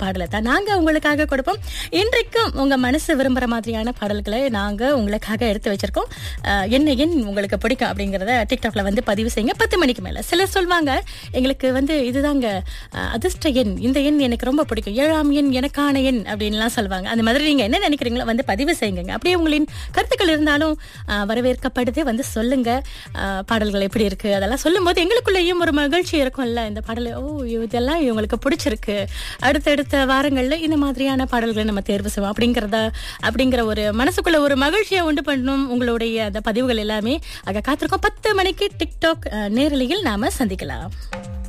பாடலை தான் நாங்க உங்களுக்காக கொடுப்போம் இன்றைக்கும் உங்க மனசு விரும்புற மாதிரியான பாடல்களை நாங்க உங்களுக்காக எடுத்து வச்சிருக்கோம் அஹ், என்ன எண் உங்களுக்கு பிடிக்கும் அப்படிங்கறத டிக்டாக்ல வந்து பதிவு செய்யுங்க பத்து மணிக்கு மேல சிலர் சொல்வாங்க எங்களுக்கு வந்து இதுதாங்க அஹ், அதிர்ஷ்ட எண் இந்த எண் எனக்கு ரொம்ப பிடிக்கும் ஏழாம் எண் எனக்கான எண் அப்படின்லாம் சொல்லுவாங்க அந்த மாதிரி நீங்க என்ன நினைக்கிறீங்களோ வந்து பதிவு செய்யுங்க அப்படியே உங்களின் கருத்துக்கள் இருந்தாலும் அஹ், வரவேற்கப்படுது வந்து சொல்லுங்க அஹ், பாடல்கள் எப்படி இருக்கு அதெல்லாம் சொல்லும்போது எங்களுக்குள்ளேயும் ஒரு மகிழ்ச்சி இருக்கும்ல இந்த பாடல் ஓ இதெல்லாம் இவங்களுக்கு பிடிச்சிருக்கு அடுத்தடுத்த வாரங்கள்ல இந்த மாதிரியான பாடல்களை நம்ம தேர்வு செய்வோம் அப்படிங்கறத அப்படிங்கிற ஒரு மனசுக்குள்ள ஒரு மகிழ்ச்சியை உண்டு பண்ணணும் உங்களுடைய அந்த பதிவுகள் எல்லாமே ஆக காத்திருக்கோம் பத்து மணிக்கு டிக்டாக் அஹ், நேரலையில் நாம சந்திக்கலாம்